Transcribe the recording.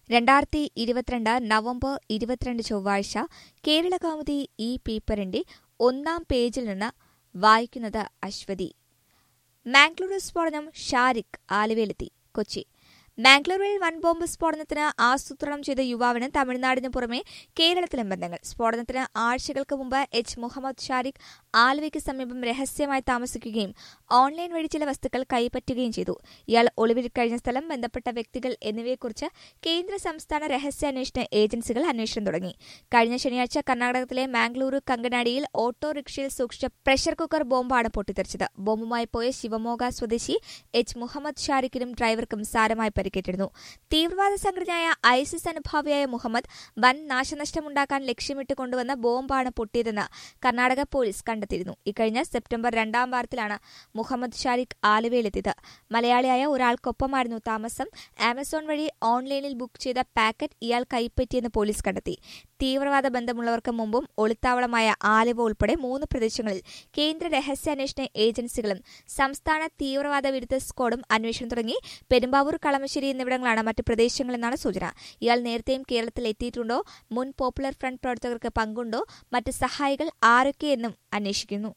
രണ്ടായിരത്തി ഇരുപത്തിരണ്ട് നവംബർ ഇരുപത്തിരണ്ട് ചൊവ്വാഴ്ച കേരള കൗമുദി ഈ പേപ്പറിന്റെ ഒന്നാം പേജിൽ നിന്ന് വായിക്കുന്നത് അശ്വതി മാംഗ്ലൂരു സ്ഫോടനം ഷാരിഖ് ആലുവയിലെത്തി കൊച്ചി മാംഗ്ലൂരിൽ വൻ ബോംബ് സ്ഫോടനത്തിന് ആസൂത്രണം ചെയ്ത യുവാവിന് തമിഴ്നാടിന് പുറമെ കേരളത്തിലും ബന്ധങ്ങൾ സ്ഫോടനത്തിന് ആഴ്ചകൾക്ക് മുമ്പ് എച്ച് മുഹമ്മദ് ഷാരിഖ് ആലുവയ്ക്ക് സമീപം രഹസ്യമായി താമസിക്കുകയും ഓൺലൈൻ വഴി ചില വസ്തുക്കൾ കൈപ്പറ്റുകയും ചെയ്തു ഇയാൾ ഒളിവിൽ കഴിഞ്ഞ സ്ഥലം ബന്ധപ്പെട്ട വ്യക്തികൾ എന്നിവയെക്കുറിച്ച് കേന്ദ്ര സംസ്ഥാന രഹസ്യാന്വേഷണ ഏജൻസികൾ അന്വേഷണം തുടങ്ങി കഴിഞ്ഞ ശനിയാഴ്ച കർണാടകത്തിലെ മാംഗ്ലൂരു കങ്കനാടിയിൽ ഓട്ടോറിക്ഷയിൽ സൂക്ഷിച്ച പ്രഷർ കുക്കർ ബോംബാണ് പൊട്ടിത്തെറിച്ചത് ബോംബുമായി പോയ ശിവമോഗ സ്വദേശി എച്ച് മുഹമ്മദ് ഷാരിഖിനും ഡ്രൈവർക്കും സാരമായി പരിക്കേറ്റിരുന്നു തീവ്രവാദ സംഘടനയായ ഐസിസ് അനുഭാവിയായ മുഹമ്മദ് വൻ നാശനഷ്ടമുണ്ടാക്കാൻ ലക്ഷ്യമിട്ട് കൊണ്ടുവന്ന ബോംബാണ് പൊട്ടിയതെന്ന് കർണാടക പോലീസ് കണ്ടെത്തിയിരുന്നു ഇക്കഴിഞ്ഞ സെപ്റ്റംബർ രണ്ടാം വാരത്തിലാണ് മുഹമ്മദ് ഷാരിഖ് ആലുവയിലെത്തിയത് മലയാളിയായ ഒരാൾക്കൊപ്പമായിരുന്നു താമസം ആമസോൺ വഴി ഓൺലൈനിൽ ബുക്ക് ചെയ്ത പാക്കറ്റ് ഇയാൾ കൈപ്പറ്റിയെന്ന് പോലീസ് കണ്ടെത്തി തീവ്രവാദ ബന്ധമുള്ളവർക്ക് മുമ്പും ഒളിത്താവളമായ ആലുവ ഉൾപ്പെടെ മൂന്ന് പ്രദേശങ്ങളിൽ കേന്ദ്ര രഹസ്യാന്വേഷണ ഏജൻസികളും സംസ്ഥാന തീവ്രവാദ വിരുദ്ധ സ്ക്വാഡും അന്വേഷണം തുടങ്ങി പെരുമ്പാവൂർ കളമശ്ശേരി എന്നിവിടങ്ങളാണ് മറ്റ് പ്രദേശങ്ങളെന്നാണ് സൂചന ഇയാൾ നേരത്തെയും കേരളത്തിൽ എത്തിയിട്ടുണ്ടോ മുൻ പോപ്പുലർ ഫ്രണ്ട് പ്രവർത്തകർക്ക് പങ്കുണ്ടോ മറ്റ് സഹായികൾ ആരൊക്കെയെന്നും അന്വേഷിക്കുന്നു